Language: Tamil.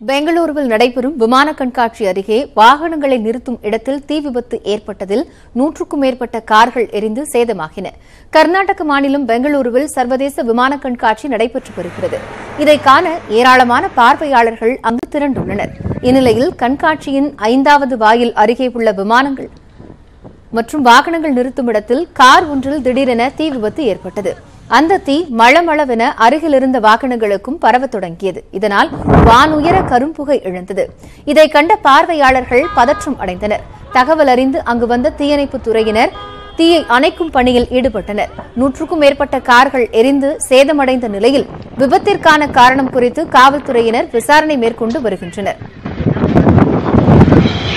பெங்களூருவில் நடைபெறும் விமான கண்காட்சி அருகே வாகனங்களை நிறுத்தும் இடத்தில் தீ விபத்து ஏற்பட்டதில் நூற்றுக்கும் மேற்பட்ட கார்கள் எரிந்து சேதமாகின கர்நாடக மாநிலம் பெங்களூருவில் சர்வதேச விமான கண்காட்சி நடைபெற்று வருகிறது இதை காண ஏராளமான பார்வையாளர்கள் அங்கு திரண்டுள்ளனர் இந்நிலையில் கண்காட்சியின் ஐந்தாவது வாயில் அருகே உள்ள விமானங்கள் மற்றும் வாகனங்கள் நிறுத்தும் இடத்தில் கார் ஒன்றில் திடீரென தீ விபத்து ஏற்பட்டது அந்த தீ மளமளவென அருகில் இருந்த வாகனங்களுக்கும் பரவத் தொடங்கியது இதனால் வானுயர கரும்புகை எழுந்தது இதை கண்ட பார்வையாளர்கள் பதற்றம் அடைந்தனர் தகவல் அறிந்து அங்கு வந்த தீயணைப்புத் துறையினர் தீயை அணைக்கும் பணியில் ஈடுபட்டனர் நூற்றுக்கும் மேற்பட்ட கார்கள் எரிந்து சேதமடைந்த நிலையில் விபத்திற்கான காரணம் குறித்து காவல்துறையினர் விசாரணை மேற்கொண்டு வருகின்றனர்